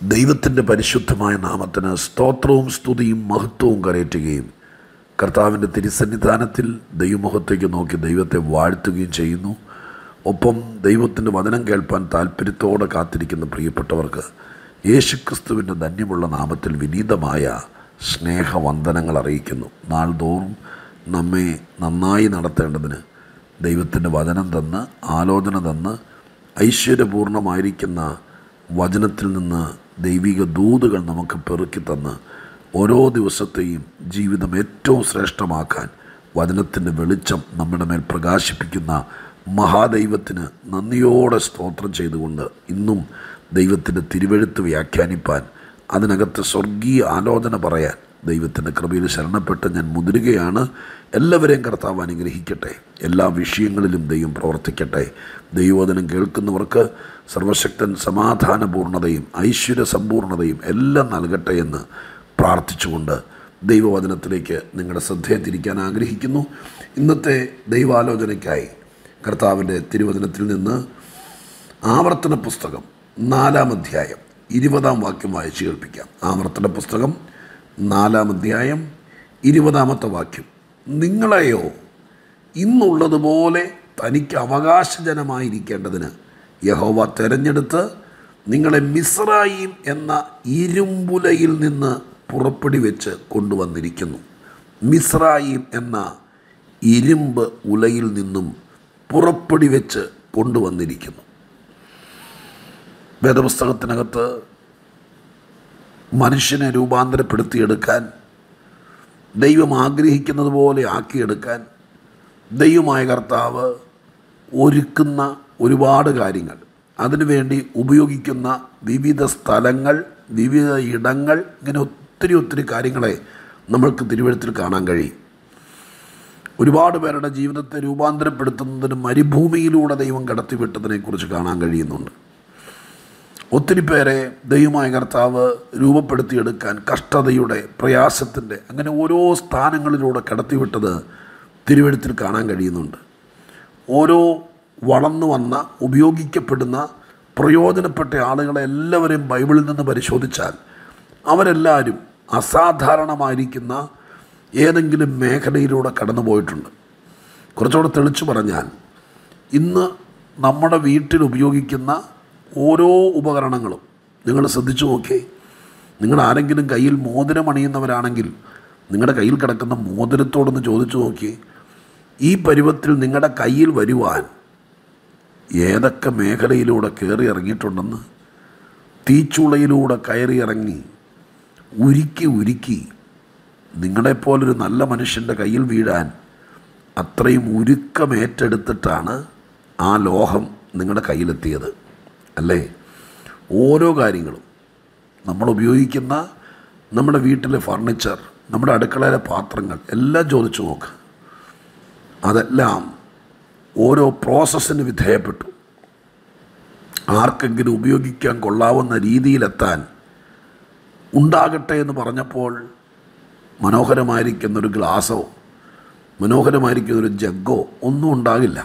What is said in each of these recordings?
ദൈവത്തിൻ്റെ പരിശുദ്ധമായ നാമത്തിന് സ്തോത്രവും സ്തുതിയും മഹത്വവും കരയറ്റുകയും കർത്താവിൻ്റെ തിരുസന്നിധാനത്തിൽ ദൈവമുഖത്തേക്ക് നോക്കി ദൈവത്തെ വാഴ്ത്തുകയും ചെയ്യുന്നു ഒപ്പം ദൈവത്തിൻ്റെ വചനം കേൾപ്പാൻ താല്പര്യത്തോടെ കാത്തിരിക്കുന്ന പ്രിയപ്പെട്ടവർക്ക് യേശുക്രിസ്തുവിൻ്റെ ധന്യമുള്ള നാമത്തിൽ വിനീതമായ സ്നേഹവന്ദനങ്ങൾ അറിയിക്കുന്നു നാൾതോറും നമ്മെ നന്നായി നടത്തേണ്ടതിന് ദൈവത്തിൻ്റെ വചനം തന്ന് ആലോചന തന്ന് ഐശ്വര്യപൂർണമായിരിക്കുന്ന വചനത്തിൽ നിന്ന് ദൈവിക ദൂതുകൾ നമുക്ക് പെറുക്കി തന്ന് ഓരോ ദിവസത്തെയും ജീവിതം ഏറ്റവും ശ്രേഷ്ഠമാക്കാൻ വചനത്തിൻ്റെ വെളിച്ചം നമ്മുടെ മേൽ പ്രകാശിപ്പിക്കുന്ന മഹാദൈവത്തിന് നന്ദിയോടെ സ്തോത്രം ചെയ്തുകൊണ്ട് ഇന്നും ദൈവത്തിൻ്റെ തിരുവെഴുത്ത് വ്യാഖ്യാനിപ്പാൻ അതിനകത്ത് സ്വർഗീയ ആലോചന പറയാൻ ദൈവത്തിൻ്റെ കൃപയിൽ ശരണപ്പെട്ട് ഞാൻ മുതിരുകയാണ് എല്ലാവരെയും കർത്താവ് അനുഗ്രഹിക്കട്ടെ എല്ലാ വിഷയങ്ങളിലും ദൈവം പ്രവർത്തിക്കട്ടെ ദൈവവചനം കേൾക്കുന്നവർക്ക് സർവശക്തൻ സമാധാനപൂർണതയും ഐശ്വര്യ സമ്പൂർണതയും എല്ലാം നൽകട്ടെ എന്ന് പ്രാർത്ഥിച്ചുകൊണ്ട് ദൈവവചനത്തിലേക്ക് നിങ്ങളുടെ ശ്രദ്ധയെ തിരിക്കാൻ ആഗ്രഹിക്കുന്നു ഇന്നത്തെ ദൈവാലോചനയ്ക്കായി കർത്താവിൻ്റെ തിരുവചനത്തിൽ നിന്ന് ആവർത്തന പുസ്തകം നാലാം അധ്യായം ഇരുപതാം വാക്യം വായിച്ചു കേൾപ്പിക്കാം ആവർത്തന പുസ്തകം നാലാം അധ്യായം ഇരുപതാമത്തെ വാക്യം നിങ്ങളെയോ ഇന്നുള്ളതുപോലെ തനിക്ക് അവകാശജനമായിരിക്കേണ്ടതിന് യഹോവ തെരഞ്ഞെടുത്ത് നിങ്ങളെ മിസ്രായിം എന്ന ഇരുമ്പുലയിൽ നിന്ന് പുറപ്പെടി വെച്ച് കൊണ്ടുവന്നിരിക്കുന്നു മിസ്രായിം എന്ന ഇരുമ്പ് ഉലയിൽ നിന്നും പുറപ്പെടി വെച്ച് കൊണ്ടുവന്നിരിക്കുന്നു വേദപുസ്തകത്തിനകത്ത് മനുഷ്യനെ രൂപാന്തരപ്പെടുത്തിയെടുക്കാൻ ദൈവം ആഗ്രഹിക്കുന്നത് പോലെ ആക്കിയെടുക്കാൻ ദൈവമായ കർത്താവ് ഒരുക്കുന്ന ഒരുപാട് കാര്യങ്ങൾ അതിനുവേണ്ടി ഉപയോഗിക്കുന്ന വിവിധ സ്ഥലങ്ങൾ വിവിധ ഇടങ്ങൾ ഇങ്ങനെ ഒത്തിരി ഒത്തിരി കാര്യങ്ങളെ നമ്മൾക്ക് തിരുവഴുത്തിൽ കാണാൻ കഴിയും ഒരുപാട് പേരുടെ ജീവിതത്തെ രൂപാന്തരപ്പെടുത്തുന്നതിന് മരുഭൂമിയിലൂടെ ദൈവം കടത്തിവിട്ടതിനെക്കുറിച്ച് കാണാൻ കഴിയുന്നുണ്ട് ഒത്തിരി പേരെ ദൈവമായ കർത്താവ് രൂപപ്പെടുത്തിയെടുക്കാൻ കഷ്ടതയുടെ പ്രയാസത്തിൻ്റെ അങ്ങനെ ഓരോ സ്ഥാനങ്ങളിലൂടെ കടത്തിവിട്ടത് തിരുവഴുത്തിൽ കാണാൻ കഴിയുന്നുണ്ട് ഓരോ വളർന്നു വന്ന ഉപയോഗിക്കപ്പെടുന്ന പ്രയോജനപ്പെട്ട ആളുകളെ എല്ലാവരെയും ബൈബിളിൽ നിന്ന് പരിശോധിച്ചാൽ അവരെല്ലാവരും അസാധാരണമായിരിക്കുന്ന ഏതെങ്കിലും മേഖലയിലൂടെ കടന്നു പോയിട്ടുണ്ട് കുറച്ചുകൂടെ തെളിച്ചു പറഞ്ഞാൽ ഇന്ന് നമ്മുടെ വീട്ടിൽ ഉപയോഗിക്കുന്ന ഓരോ ഉപകരണങ്ങളും നിങ്ങൾ ശ്രദ്ധിച്ചു നോക്കിയേ നിങ്ങൾ ആരെങ്കിലും കയ്യിൽ മോതിരം അണിയുന്നവരാണെങ്കിൽ നിങ്ങളുടെ കയ്യിൽ കിടക്കുന്ന മോതിരത്തോടൊന്ന് ചോദിച്ചു നോക്കിയേ ഈ പരുവത്തിൽ നിങ്ങളുടെ കയ്യിൽ വരുവാൻ ഏതൊക്കെ മേഖലയിലൂടെ കയറി ഇറങ്ങിയിട്ടുണ്ടെന്ന് തീച്ചുളയിലൂടെ കയറി ഇറങ്ങി ഉരുക്കി ഉരുക്കി നിങ്ങളെപ്പോലൊരു നല്ല മനുഷ്യൻ്റെ കയ്യിൽ വീഴാൻ അത്രയും ഉരുക്കമേറ്റെടുത്തിട്ടാണ് ആ ലോഹം നിങ്ങളുടെ കയ്യിലെത്തിയത് അല്ലേ ഓരോ കാര്യങ്ങളും നമ്മൾ ഉപയോഗിക്കുന്ന നമ്മുടെ വീട്ടിലെ ഫർണിച്ചർ നമ്മുടെ അടുക്കളയിലെ പാത്രങ്ങൾ എല്ലാം ചോദിച്ചു നോക്ക് അതെല്ലാം ഓരോ പ്രോസസ്സിന് വിധേയപ്പെട്ടു ആർക്കെങ്കിലും ഉപയോഗിക്കാൻ കൊള്ളാവുന്ന രീതിയിലെത്താൻ ഉണ്ടാകട്ടെ എന്ന് പറഞ്ഞപ്പോൾ മനോഹരമായിരിക്കുന്നൊരു ഗ്ലാസോ മനോഹരമായിരിക്കുന്നൊരു ജഗ്ഗോ ഒന്നും ഉണ്ടാകില്ല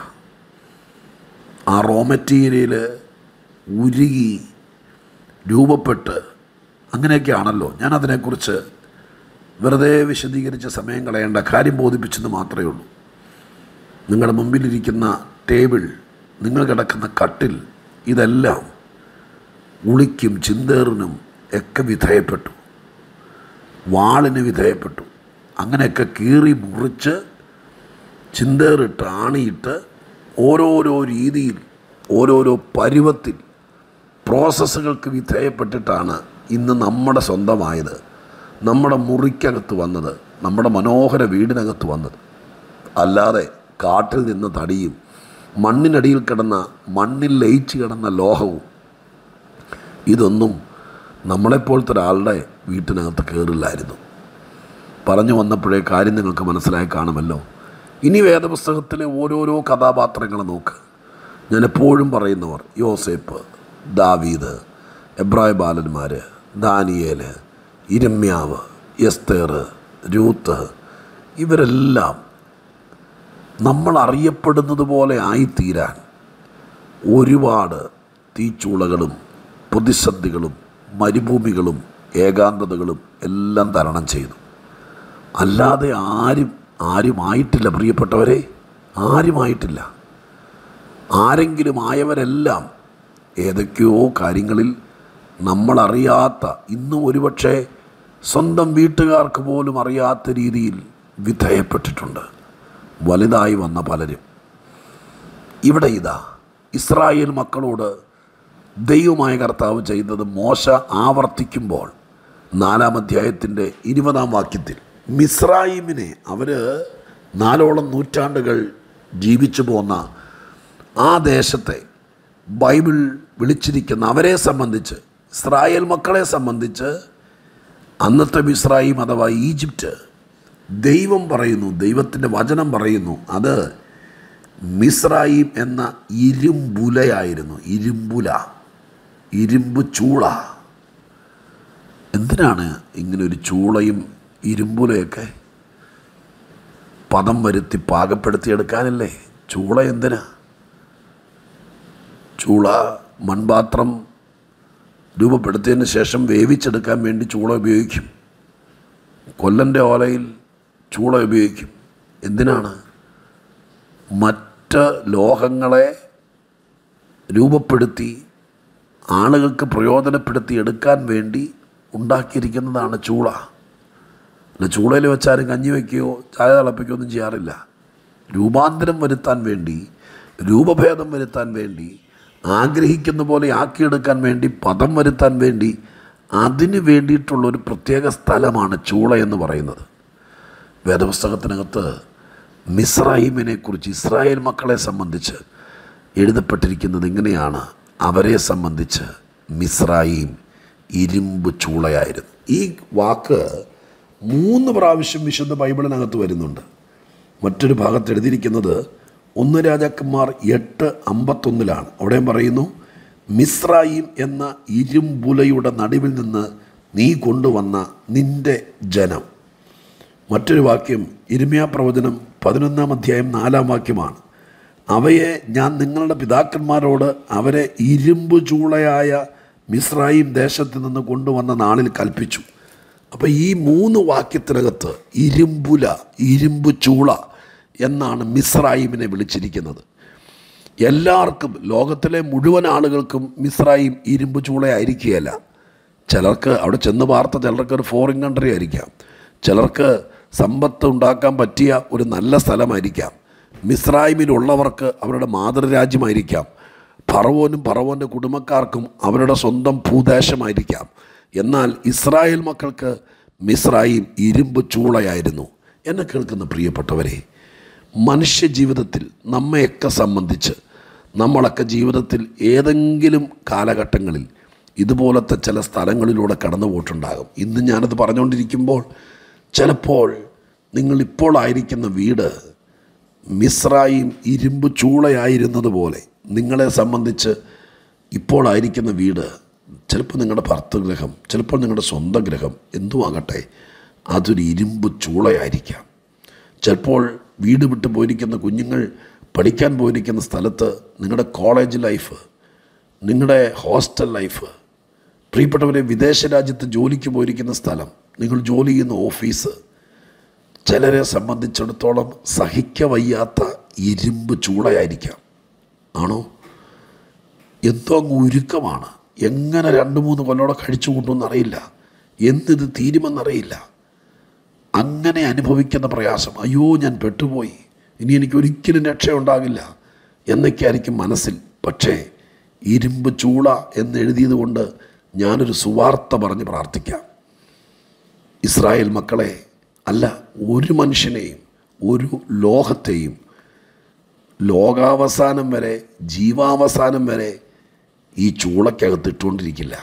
ആ റോ മെറ്റീരിയൽ ഉരുകി രൂപപ്പെട്ട് അങ്ങനെയൊക്കെയാണല്ലോ ഞാൻ അതിനെക്കുറിച്ച് വെറുതെ വിശദീകരിച്ച സമയം കളയേണ്ട കാര്യം ബോധിപ്പിച്ചെന്ന് മാത്രമേ ഉള്ളൂ നിങ്ങളുടെ മുമ്പിലിരിക്കുന്ന ടേബിൾ നിങ്ങൾ കിടക്കുന്ന കട്ടിൽ ഇതെല്ലാം ഉളിക്കും ചിന്തേറിനും ഒക്കെ വിധേയപ്പെട്ടു വാളിന് വിധേയപ്പെട്ടു അങ്ങനെയൊക്കെ കീറി മുറിച്ച് ചിന്തേറിട്ട് ആണിയിട്ട് ഓരോരോ രീതിയിൽ ഓരോരോ പരുവത്തിൽ പ്രോസസ്സുകൾക്ക് വിധേയപ്പെട്ടിട്ടാണ് ഇന്ന് നമ്മുടെ സ്വന്തമായത് നമ്മുടെ മുറിക്കകത്ത് വന്നത് നമ്മുടെ മനോഹര വീടിനകത്ത് വന്നത് അല്ലാതെ കാട്ടിൽ നിന്ന് തടിയും മണ്ണിനടിയിൽ കിടന്ന മണ്ണിൽ ലയിച്ച് കിടന്ന ലോഹവും ഇതൊന്നും നമ്മളെപ്പോലത്തെ ഒരാളുടെ വീട്ടിനകത്ത് കയറില്ലായിരുന്നു പറഞ്ഞു വന്നപ്പോഴേ കാര്യം നിങ്ങൾക്ക് മനസ്സിലായി കാണുമല്ലോ ഇനി വേദപുസ്തകത്തിലെ ഓരോരോ കഥാപാത്രങ്ങൾ നോക്ക് ഞാൻ എപ്പോഴും പറയുന്നവർ യോസേപ്പ് ദാവീദ് എബ്രായ ബാലന്മാർ ദാനിയേൽ ഇരമ്യാവ് എസ്തേർ രൂത്ത് ഇവരെല്ലാം നമ്മൾ അറിയപ്പെടുന്നത് പോലെ ആയിത്തീരാൻ ഒരുപാട് തീച്ചൂളകളും പ്രതിസന്ധികളും മരുഭൂമികളും ഏകാന്തതകളും എല്ലാം തരണം ചെയ്തു അല്ലാതെ ആരും ആരുമായിട്ടില്ല പ്രിയപ്പെട്ടവരെ ആരുമായിട്ടില്ല ആരെങ്കിലും ആയവരെല്ലാം ഏതൊക്കെയോ കാര്യങ്ങളിൽ നമ്മളറിയാത്ത ഇന്നും ഒരുപക്ഷെ സ്വന്തം വീട്ടുകാർക്ക് പോലും അറിയാത്ത രീതിയിൽ വിധേയപ്പെട്ടിട്ടുണ്ട് വലുതായി വന്ന പലരും ഇവിടെ ഇതാ ഇസ്രായേൽ മക്കളോട് ദൈവമായ കർത്താവ് ചെയ്തത് മോശ ആവർത്തിക്കുമ്പോൾ നാലാം അധ്യായത്തിൻ്റെ ഇരുപതാം വാക്യത്തിൽ മിസ്രായിമിനെ അവർ നാലോളം നൂറ്റാണ്ടുകൾ ജീവിച്ചു പോന്ന ആ ദേശത്തെ ബൈബിൾ വിളിച്ചിരിക്കുന്ന അവരെ സംബന്ധിച്ച് ഇസ്രായേൽ മക്കളെ സംബന്ധിച്ച് അന്നത്തെ മിസ്രായിം അഥവാ ഈജിപ്റ്റ് ദൈവം പറയുന്നു ദൈവത്തിൻ്റെ വചനം പറയുന്നു അത് മിസ്രായിം എന്ന ഇരുമ്പുലയായിരുന്നു ഇരുമ്പുല ഇരുമ്പ് ചൂള എന്തിനാണ് ഇങ്ങനെ ഒരു ചൂളയും ഇരുമ്പുലയൊക്കെ പദം വരുത്തി പാകപ്പെടുത്തിയെടുക്കാനല്ലേ ചൂള എന്തിനാ ചൂള മൺപാത്രം രൂപപ്പെടുത്തിയതിന് ശേഷം വേവിച്ചെടുക്കാൻ വേണ്ടി ചൂള ഉപയോഗിക്കും കൊല്ലൻ്റെ ഓലയിൽ ചൂള ഉപയോഗിക്കും എന്തിനാണ് മറ്റ് ലോഹങ്ങളെ രൂപപ്പെടുത്തി ആളുകൾക്ക് പ്രയോജനപ്പെടുത്തി എടുക്കാൻ വേണ്ടി ഉണ്ടാക്കിയിരിക്കുന്നതാണ് ചൂള അല്ല ചൂളയിൽ വെച്ചാലും കഞ്ഞി വയ്ക്കുകയോ ചായ തിളപ്പിക്കുകയോ ഒന്നും ചെയ്യാറില്ല രൂപാന്തരം വരുത്താൻ വേണ്ടി രൂപഭേദം വരുത്താൻ വേണ്ടി ആഗ്രഹിക്കുന്ന പോലെ ആക്കിയെടുക്കാൻ വേണ്ടി പദം വരുത്താൻ വേണ്ടി അതിന് വേണ്ടിയിട്ടുള്ളൊരു പ്രത്യേക സ്ഥലമാണ് ചൂള എന്ന് പറയുന്നത് വേദപുസ്തകത്തിനകത്ത് മിസ്രൈമിനെ കുറിച്ച് ഇസ്രായേൽ മക്കളെ സംബന്ധിച്ച് എഴുതപ്പെട്ടിരിക്കുന്നത് ഇങ്ങനെയാണ് അവരെ സംബന്ധിച്ച് മിസ്രായിം ഇരുമ്പ് ചൂളയായിരുന്നു ഈ വാക്ക് മൂന്ന് പ്രാവശ്യം വിശുദ്ധ ബൈബിളിനകത്ത് വരുന്നുണ്ട് മറ്റൊരു ഭാഗത്ത് എഴുതിയിരിക്കുന്നത് ഒന്ന് രാജാക്കന്മാർ എട്ട് അമ്പത്തൊന്നിലാണ് അവിടെയും പറയുന്നു മിസ്രായിം എന്ന ഇരുമ്പുലയുടെ നടുവിൽ നിന്ന് നീ കൊണ്ടുവന്ന നിന്റെ ജനം മറ്റൊരു വാക്യം ഇരിമയാ പ്രവചനം പതിനൊന്നാം അധ്യായം നാലാം വാക്യമാണ് അവയെ ഞാൻ നിങ്ങളുടെ പിതാക്കന്മാരോട് അവരെ ഇരുമ്പ് ചൂളയായ മിസ്രായിം ദേശത്ത് നിന്ന് കൊണ്ടുവന്ന നാളിൽ കൽപ്പിച്ചു അപ്പോൾ ഈ മൂന്ന് വാക്യത്തിനകത്ത് ഇരുമ്പുല ഇരുമ്പ് ചൂള എന്നാണ് മിസ്രായിമിനെ വിളിച്ചിരിക്കുന്നത് എല്ലാവർക്കും ലോകത്തിലെ മുഴുവൻ ആളുകൾക്കും മിസ്രായിം ഇരുമ്പ് ചൂളയായിരിക്കുകയല്ല ചിലർക്ക് അവിടെ ചെന്ന് പാർത്ത ചിലർക്ക് ഒരു ഫോറിൻ കൺട്രി ആയിരിക്കാം ചിലർക്ക് സമ്പത്ത് ഉണ്ടാക്കാൻ പറ്റിയ ഒരു നല്ല സ്ഥലമായിരിക്കാം മിസ്രായിമിലുള്ളവർക്ക് അവരുടെ മാതൃരാജ്യമായിരിക്കാം പറവോനും പറവോൻ്റെ കുടുംബക്കാർക്കും അവരുടെ സ്വന്തം ഭൂദേശമായിരിക്കാം എന്നാൽ ഇസ്രായേൽ മക്കൾക്ക് മിസ്രായിം ഇരുമ്പ് ചൂളയായിരുന്നു എന്നെ കേൾക്കുന്ന പ്രിയപ്പെട്ടവരെ മനുഷ്യ ജീവിതത്തിൽ നമ്മയൊക്കെ സംബന്ധിച്ച് നമ്മളൊക്കെ ജീവിതത്തിൽ ഏതെങ്കിലും കാലഘട്ടങ്ങളിൽ ഇതുപോലത്തെ ചില സ്ഥലങ്ങളിലൂടെ കടന്നു പോയിട്ടുണ്ടാകും ഇന്ന് ഞാനത് പറഞ്ഞുകൊണ്ടിരിക്കുമ്പോൾ ചിലപ്പോൾ നിങ്ങളിപ്പോൾ ആയിരിക്കുന്ന വീട് മിസ്രായും ഇരുമ്പ് ചൂളയായിരുന്നത് പോലെ നിങ്ങളെ സംബന്ധിച്ച് ഇപ്പോൾ ആയിരിക്കുന്ന വീട് ചിലപ്പോൾ നിങ്ങളുടെ ഭർത്തൃഗ്രഹം ചിലപ്പോൾ നിങ്ങളുടെ സ്വന്തം ഗ്രഹം എന്തും ആകട്ടെ അതൊരു ഇരുമ്പ് ചൂളയായിരിക്കാം ചിലപ്പോൾ വീട് വിട്ട് പോയിരിക്കുന്ന കുഞ്ഞുങ്ങൾ പഠിക്കാൻ പോയിരിക്കുന്ന സ്ഥലത്ത് നിങ്ങളുടെ കോളേജ് ലൈഫ് നിങ്ങളുടെ ഹോസ്റ്റൽ ലൈഫ് പ്രിയപ്പെട്ടവരെ വിദേശ രാജ്യത്ത് ജോലിക്ക് പോയിരിക്കുന്ന സ്ഥലം നിങ്ങൾ ജോലി ചെയ്യുന്ന ഓഫീസ് ചിലരെ സംബന്ധിച്ചിടത്തോളം സഹിക്ക വയ്യാത്ത ഇരുമ്പ് ചൂളയായിരിക്കാം ആണോ എന്തോ അങ്ങ് ഉരുക്കമാണ് എങ്ങനെ രണ്ട് മൂന്ന് കൊല്ലോടെ കഴിച്ചു കൂട്ടുമെന്നറിയില്ല എന്തിത് തീരുമെന്നറിയില്ല അങ്ങനെ അനുഭവിക്കുന്ന പ്രയാസം അയ്യോ ഞാൻ പെട്ടുപോയി ഇനി എനിക്ക് ഒരിക്കലും രക്ഷയുണ്ടാകില്ല എന്നൊക്കെ ആയിരിക്കും മനസ്സിൽ പക്ഷേ ഇരുമ്പ് ചൂള എന്നെഴുതിയത് കൊണ്ട് ഞാനൊരു സുവാർത്ത പറഞ്ഞ് പ്രാർത്ഥിക്കാം ഇസ്രായേൽ മക്കളെ അല്ല ഒരു മനുഷ്യനെയും ഒരു ലോകത്തെയും ലോകാവസാനം വരെ ജീവാവസാനം വരെ ഈ ചൂളക്കകത്ത് ഇട്ടുകൊണ്ടിരിക്കില്ല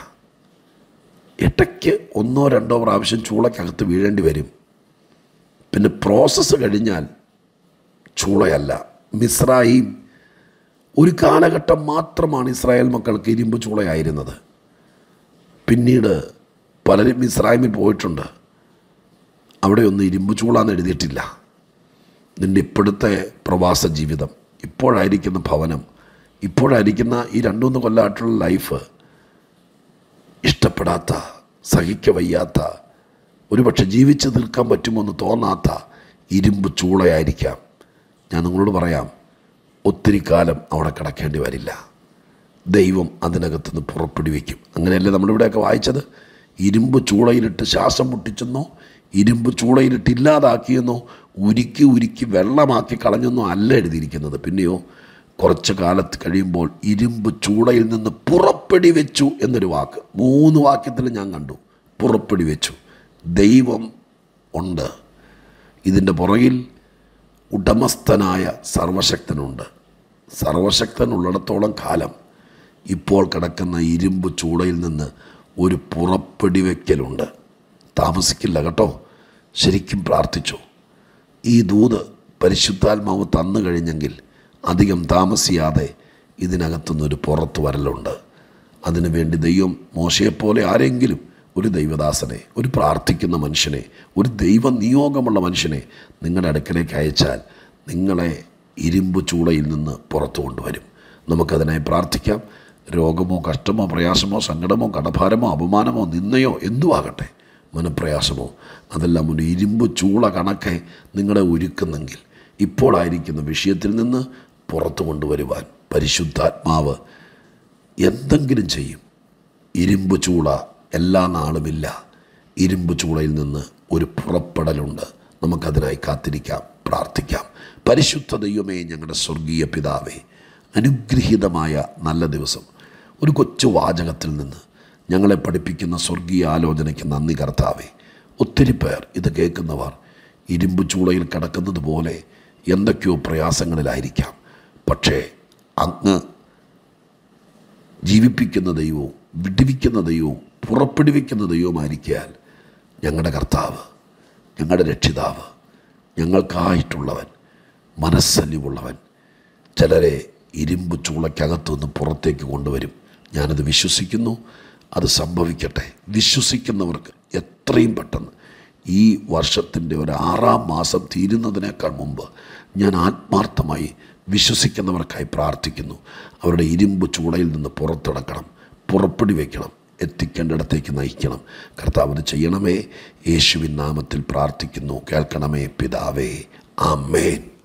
ഇടയ്ക്ക് ഒന്നോ രണ്ടോ പ്രാവശ്യം ചൂളക്കകത്ത് വീഴേണ്ടി വരും പിന്നെ പ്രോസസ്സ് കഴിഞ്ഞാൽ ചൂളയല്ല മിസ്രായിം ഒരു കാലഘട്ടം മാത്രമാണ് ഇസ്രായേൽ മക്കൾക്ക് ഇരുമ്പ് ചൂളയായിരുന്നത് പിന്നീട് പലരും ഇസ്രായേലിൽ പോയിട്ടുണ്ട് അവിടെ ഒന്നും ഇരുമ്പ് ചൂളാന്ന് എഴുതിയിട്ടില്ല നിൻ്റെ ഇപ്പോഴത്തെ പ്രവാസ ജീവിതം ഇപ്പോഴായിരിക്കുന്ന ഭവനം ഇപ്പോഴായിരിക്കുന്ന ഈ രണ്ടു മൂന്ന് കൊല്ലമായിട്ടുള്ള ലൈഫ് ഇഷ്ടപ്പെടാത്ത സഹിക്ക വയ്യാത്ത ഒരുപക്ഷെ ജീവിച്ച് തീർക്കാൻ പറ്റുമെന്ന് തോന്നാത്ത ഇരുമ്പ് ചൂളയായിരിക്കാം ഞാൻ നിങ്ങളോട് പറയാം ഒത്തിരി കാലം അവിടെ കിടക്കേണ്ടി വരില്ല ദൈവം അതിനകത്തുനിന്ന് പുറപ്പെടു വയ്ക്കും അങ്ങനെയല്ലേ നമ്മളിവിടെയൊക്കെ വായിച്ചത് ഇരുമ്പ് ചൂളയിലിട്ട് ശ്വാസം മുട്ടിച്ചെന്നോ ഇരുമ്പ് ചൂളയിലിട്ട് ഇല്ലാതാക്കിയെന്നോ ഉരുക്കി ഉരുക്കി വെള്ളമാക്കി കളഞ്ഞെന്നോ അല്ല എഴുതിയിരിക്കുന്നത് പിന്നെയോ കുറച്ച് കാലത്ത് കഴിയുമ്പോൾ ഇരുമ്പ് ചൂളയിൽ നിന്ന് പുറപ്പെടി വെച്ചു എന്നൊരു വാക്ക് മൂന്ന് വാക്യത്തിൽ ഞാൻ കണ്ടു പുറപ്പെടി വെച്ചു ദൈവം ഉണ്ട് ഇതിൻ്റെ പുറകിൽ ഉടമസ്ഥനായ സർവശക്തനുണ്ട് സർവശക്തനുള്ളിടത്തോളം കാലം ഇപ്പോൾ കിടക്കുന്ന ഇരുമ്പ് ചൂടയിൽ നിന്ന് ഒരു പുറപ്പെടി വയ്ക്കലുണ്ട് താമസിക്കില്ല കേട്ടോ ശരിക്കും പ്രാർത്ഥിച്ചു ഈ ദൂത് പരിശുദ്ധാത്മാവ് തന്നു കഴിഞ്ഞെങ്കിൽ അധികം താമസിയാതെ ഇതിനകത്തുനിന്നൊരു പുറത്തു വരലുണ്ട് അതിനുവേണ്ടി ദൈവം മോശയെപ്പോലെ ആരെങ്കിലും ഒരു ദൈവദാസനെ ഒരു പ്രാർത്ഥിക്കുന്ന മനുഷ്യനെ ഒരു ദൈവ നിയോഗമുള്ള മനുഷ്യനെ നിങ്ങളുടെ അടുക്കലേക്ക് അയച്ചാൽ നിങ്ങളെ ഇരുമ്പ് ചൂളയിൽ നിന്ന് പുറത്തു കൊണ്ടുവരും നമുക്കതിനായി പ്രാർത്ഥിക്കാം രോഗമോ കഷ്ടമോ പ്രയാസമോ സങ്കടമോ കടഭാരമോ അപമാനമോ നിന്നയോ എന്തുവാകട്ടെ മനപ്രയാസമോ അതെല്ലാം ഒരു ഇരുമ്പ് ചൂള കണക്കെ നിങ്ങളെ ഒരുക്കുന്നെങ്കിൽ ഇപ്പോഴായിരിക്കുന്ന വിഷയത്തിൽ നിന്ന് പുറത്തു കൊണ്ടുവരുവാൻ പരിശുദ്ധാത്മാവ് എന്തെങ്കിലും ചെയ്യും ഇരുമ്പ് ചൂള എല്ലാ നാളുമില്ല ഇരുമ്പ് ചൂളയിൽ നിന്ന് ഒരു പുറപ്പെടലുണ്ട് നമുക്കതിനായി കാത്തിരിക്കാം പ്രാർത്ഥിക്കാം പരിശുദ്ധ ദൈവമേ ഞങ്ങളുടെ സ്വർഗീയ പിതാവേ അനുഗ്രഹീതമായ നല്ല ദിവസം ഒരു കൊച്ചു വാചകത്തിൽ നിന്ന് ഞങ്ങളെ പഠിപ്പിക്കുന്ന സ്വർഗീയ ആലോചനയ്ക്ക് നന്ദി കർത്താവേ ഒത്തിരി പേർ ഇത് കേൾക്കുന്നവർ ഇരുമ്പ് ചൂളയിൽ കിടക്കുന്നത് പോലെ എന്തൊക്കെയോ പ്രയാസങ്ങളിലായിരിക്കാം പക്ഷേ അങ്ങ് ജീവിപ്പിക്കുന്ന ദൈവവും വിടുവിക്കുന്ന ദൈവവും പുറപ്പെടുവിക്കുന്ന ദൈവമായിരിക്കാൻ ഞങ്ങളുടെ കർത്താവ് ഞങ്ങളുടെ രക്ഷിതാവ് ഞങ്ങൾക്കായിട്ടുള്ളവൻ മനസ്സല്യമുള്ളവൻ ചിലരെ ഇരുമ്പ് ചൂളയ്ക്കകത്തു നിന്ന് പുറത്തേക്ക് കൊണ്ടുവരും ഞാനത് വിശ്വസിക്കുന്നു അത് സംഭവിക്കട്ടെ വിശ്വസിക്കുന്നവർക്ക് എത്രയും പെട്ടെന്ന് ഈ വർഷത്തിൻ്റെ ഒരു ആറാം മാസം തീരുന്നതിനേക്കാൾ മുമ്പ് ഞാൻ ആത്മാർത്ഥമായി വിശ്വസിക്കുന്നവർക്കായി പ്രാർത്ഥിക്കുന്നു അവരുടെ ഇരുമ്പ് ചൂളയിൽ നിന്ന് പുറത്തിടക്കണം പുറപ്പെടി വയ്ക്കണം എത്തിക്കേണ്ടിടത്തേക്ക് നയിക്കണം കർത്താവിന് ചെയ്യണമേ യേശുവിൻ നാമത്തിൽ പ്രാർത്ഥിക്കുന്നു കേൾക്കണമേ പിതാവേ ആമേൻ